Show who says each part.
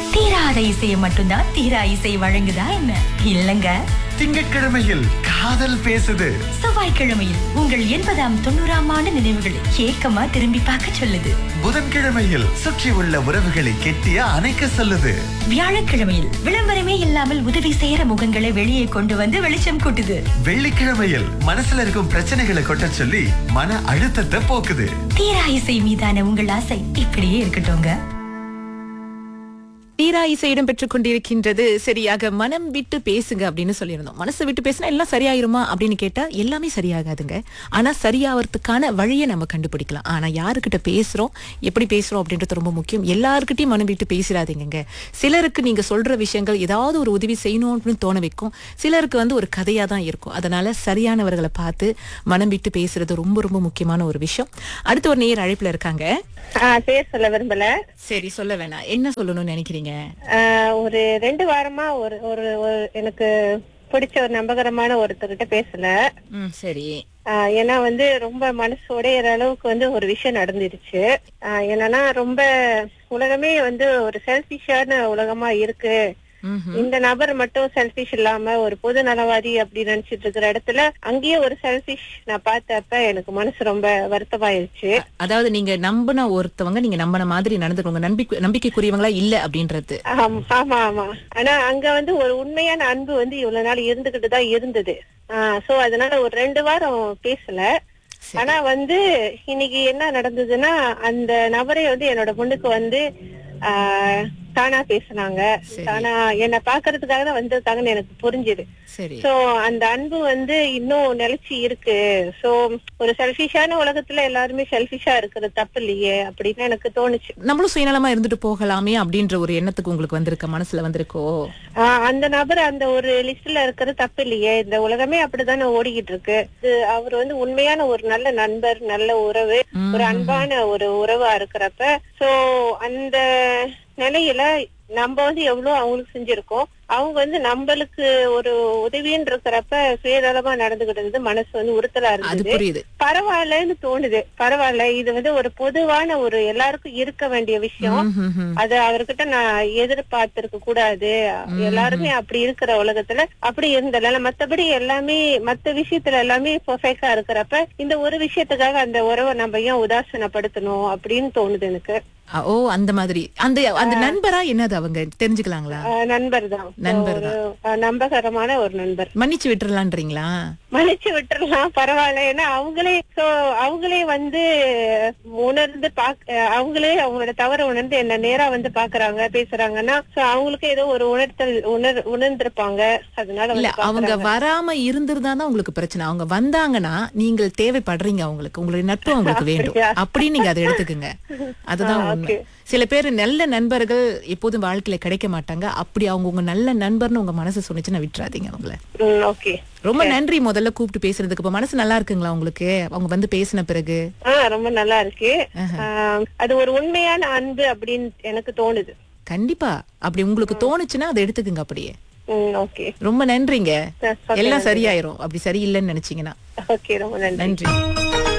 Speaker 1: தீராத இசையை மட்டும்தான் தீரா இசை வழங்குதா என்ன இல்லங்க
Speaker 2: திங்கட்கிழமையில் காதல் பேசுது
Speaker 1: செவ்வாய்க்கிழமையில் உங்கள் எண்பதாம் தொண்ணூறாம் ஆண்டு நினைவுகளை ஏக்கமா திரும்பி பார்க்க சொல்லுது
Speaker 2: புதன்கிழமையில் சுற்றி உள்ள உறவுகளை கெட்டிய அணைக்க சொல்லுது
Speaker 1: வியாழக்கிழமையில் விளம்பரமே இல்லாமல் உதவி செய்யற முகங்களை வெளியே கொண்டு வந்து வெளிச்சம் கூட்டுது
Speaker 2: வெள்ளிக்கிழமையில் மனசுல இருக்கும் பிரச்சனைகளை கொட்ட சொல்லி மன அழுத்தத்தை போக்குது
Speaker 1: தீரா இசை மீதான உங்கள் ஆசை இப்படியே இருக்கட்டும்ங்க
Speaker 3: தீரா இசையிடம் பெற்றுக் கொண்டிருக்கின்றது சரியாக மனம் விட்டு பேசுங்க அப்படின்னு சொல்லியிருந்தோம் மனசை விட்டு பேசினா எல்லாம் சரியாயிருமா அப்படின்னு கேட்டா எல்லாமே சரியாகாதுங்க ஆனா சரியாவறதுக்கான வழியை நம்ம கண்டுபிடிக்கலாம் ஆனா யாருக்கிட்ட பேசுறோம் எப்படி பேசுறோம் அப்படின்றது ரொம்ப முக்கியம் எல்லாருக்கிட்டையும் மனம் விட்டு பேசிடாதீங்க சிலருக்கு நீங்க சொல்ற விஷயங்கள் ஏதாவது ஒரு உதவி செய்யணும் அப்படின்னு தோண வைக்கும் சிலருக்கு வந்து ஒரு கதையா தான் இருக்கும் அதனால சரியானவர்களை பார்த்து மனம் விட்டு பேசுறது ரொம்ப ரொம்ப முக்கியமான ஒரு விஷயம் அடுத்து ஒரு நேர் அழைப்புல இருக்காங்க
Speaker 4: ஆ, பேர் சொல்ல விரும்பல
Speaker 3: சரி சொல்ல வேணாம் என்ன சொல்லணும்னு நினைக்கிறீங்க
Speaker 4: ஆ, ஒரு ரெண்டு வாரமா ஒரு ஒரு ஒரு எனக்கு பிடிச்ச ஒரு நம்பகரமான ஒருத்தர்கிட்ட பேசல
Speaker 3: ம் சரி
Speaker 4: ஆ, ஏன்னா வந்து ரொம்ப மனசு உடையிற அளவுக்கு வந்து ஒரு விஷயம் நடந்துருச்சு ஆ, என்னன்னா ரொம்ப உலகமே வந்து ஒரு செல்பிஷான உலகமா இருக்கு
Speaker 3: ம்ஹும்.
Speaker 4: இந்த நபர் மட்டும் செல்பிஷ் இல்லாம ஒரு பொது நலவாதி அப்படி நினைச்சிட்டு இருக்கிற இடத்துல அங்கேயே ஒரு செல்பிஷ் நான் பார்த்தப்ப எனக்கு மனசு ரொம்ப வருத்தமாயிருச்சு
Speaker 3: அதாவது நீங்க நம்பின ஒருத்தவங்க நீங்க நம்பின மாதிரி நடந்துக்கோங்க நம்பிக்கை நம்பிக்கைக்குரியவங்களா இல்ல அப்படின்றது
Speaker 4: ஆம், ஆமா ஆமா ஆனா அங்க வந்து ஒரு உண்மையான அன்பு வந்து இவ்வளவு நாள் இருந்துகிட்டு தான் இருந்தது சோ அதனால ஒரு ரெண்டு வாரம் பேசல ஆனா வந்து இன்னைக்கு என்ன நடந்ததுன்னா அந்த நபரே வந்து என்னோட பொண்ணுக்கு வந்து ஆஹ், தானா பேசுனாங்க தானா என்ன பாக்குறதுக்காக தான் வந்திருக்காங்கன்னு எனக்கு புரிஞ்சுது
Speaker 3: சரி
Speaker 4: சோ அந்த அன்பு வந்து இன்னும் நிலைச்சு இருக்கு சோ ஒரு செல்பிஷான உலகத்துல எல்லாருமே செல்பிஷா இருக்கிறது தப்பு இல்லையே அப்படின்னு எனக்கு தோணுச்சு
Speaker 3: நம்மளும் சுயநலமா இருந்துட்டு போகலாமே அப்படின்ற ஒரு எண்ணத்துக்கு உங்களுக்கு வந்திருக்க மனசுல வந்திருக்கோ
Speaker 4: ஆஹ் அந்த நபர் அந்த ஒரு லிஸ்ட்ல இருக்கிறது தப்பு இல்லையே இந்த உலகமே அப்படித்தானே ஓடிக்கிட்டு இருக்கு இது அவர் வந்து உண்மையான ஒரு நல்ல நண்பர் நல்ல உறவு ஒரு அன்பான ஒரு உறவா இருக்கிறப்ப சோ அந்த நிலையில நம்ம வந்து எவ்வளவு அவங்களுக்கு செஞ்சிருக்கோம் அவங்க வந்து நம்மளுக்கு ஒரு உதவின்னு இருக்கிறப்ப சுயநலமா நடந்துகிட்டு மனசு வந்து உறுத்தலா
Speaker 3: அது
Speaker 4: இருந்தது
Speaker 3: புரியுது
Speaker 4: பரவாயில்லன்னு தோணுது பரவாயில்ல இது வந்து ஒரு பொதுவான ஒரு எல்லாருக்கும் இருக்க வேண்டிய விஷயம்
Speaker 3: ம்ஹும்ஹும்.
Speaker 4: அது அவர்கிட்ட நான் எதிர்பார்த்திருக்க கூடாது எல்லாருமே அப்படி இருக்கிற உலகத்துல அப்படி இருந்தல மத்தபடி எல்லாமே மத்த விஷயத்துல எல்லாமே பெர்ஃபெக்டா இருக்கிறப்ப இந்த ஒரு விஷயத்துக்காக அந்த உறவை நம்ம ஏன் உதாசனப்படுத்தணும் அப்படின்னு தோணுது எனக்கு
Speaker 3: அ, ஓ அந்த மாதிரி அந்த அந்த நண்பரா என்னது அவங்க தெரிஞ்சுக்கலாங்களா
Speaker 4: ஆஹ் நண்பர் தான்
Speaker 3: நண்பர்
Speaker 4: ஒரு, ஆஹ் நம்பகரமான ஒரு நண்பர்
Speaker 3: மன்னிச்சு விட்டுறலான்றீங்களா
Speaker 4: மன்னிச்சு விட்டுறலாம் பரவாயில்ல ஏன்னா அவங்களே சோ அவங்களே வந்து உணர்ந்து பாக் அஹ் அவங்களே அவங்களோட தவற உணர்ந்து என்ன நேரா வந்து பாக்குறாங்க பேசுறாங்கன்னா சோ அவங்களுக்கு ஏதோ ஒரு உணர்த்தல் உணர் உணர்ந்திருப்பாங்க அதனால
Speaker 3: இல்ல
Speaker 4: வந்து
Speaker 3: அவங்க
Speaker 4: பாக்குறாங்க.
Speaker 3: வராம இருந்திருந்தா தான் உங்களுக்கு பிரச்சனை அவங்க வந்தாங்கன்னா நீங்கள் தேவைப்படுறீங்க அவங்களுக்கு உங்களுடைய நட்பு அவங்களுக்கு வேண்டும் அப்படின்னு நீங்க அதை எடுத்துக்கங்க அதுதான் உண்மை சில பேர் நல்ல நண்பர்கள் எப்போதும் வாழ்க்கையில கிடைக்க மாட்டாங்க அப்படி அவங்க உங்க நல்ல நண்பர்னு உங்க மனசு சொன்னிச்சுன்னா விட்டுறாதீங்க அவங்கள
Speaker 4: ம், ஓகே
Speaker 3: ரொம்ப நன்றி முதல்ல கூப்பிட்டு பேசுறதுக்கு இப்ப மனசு நல்லா இருக்குங்களா உங்களுக்கு அவங்க வந்து பேசின பிறகு
Speaker 4: ஆஹ் ரொம்ப நல்லா இருக்கு ஆஹ் அது ஒரு உண்மையான அன்பு அப்படின்னு எனக்கு தோணுது
Speaker 3: கண்டிப்பா அப்படி உங்களுக்கு தோணுச்சுன்னா அதை எடுத்துக்குங்க அப்படியே
Speaker 4: ம், ஓகே
Speaker 3: ரொம்ப நன்றிங்க
Speaker 4: Okay,
Speaker 3: எல்லாம் சரியாயிரும் அப்படி சரியில்லைன்னு நினைச்சீங்கன்னா
Speaker 4: ஓகே ரொம்ப நன்றி
Speaker 3: நன்றி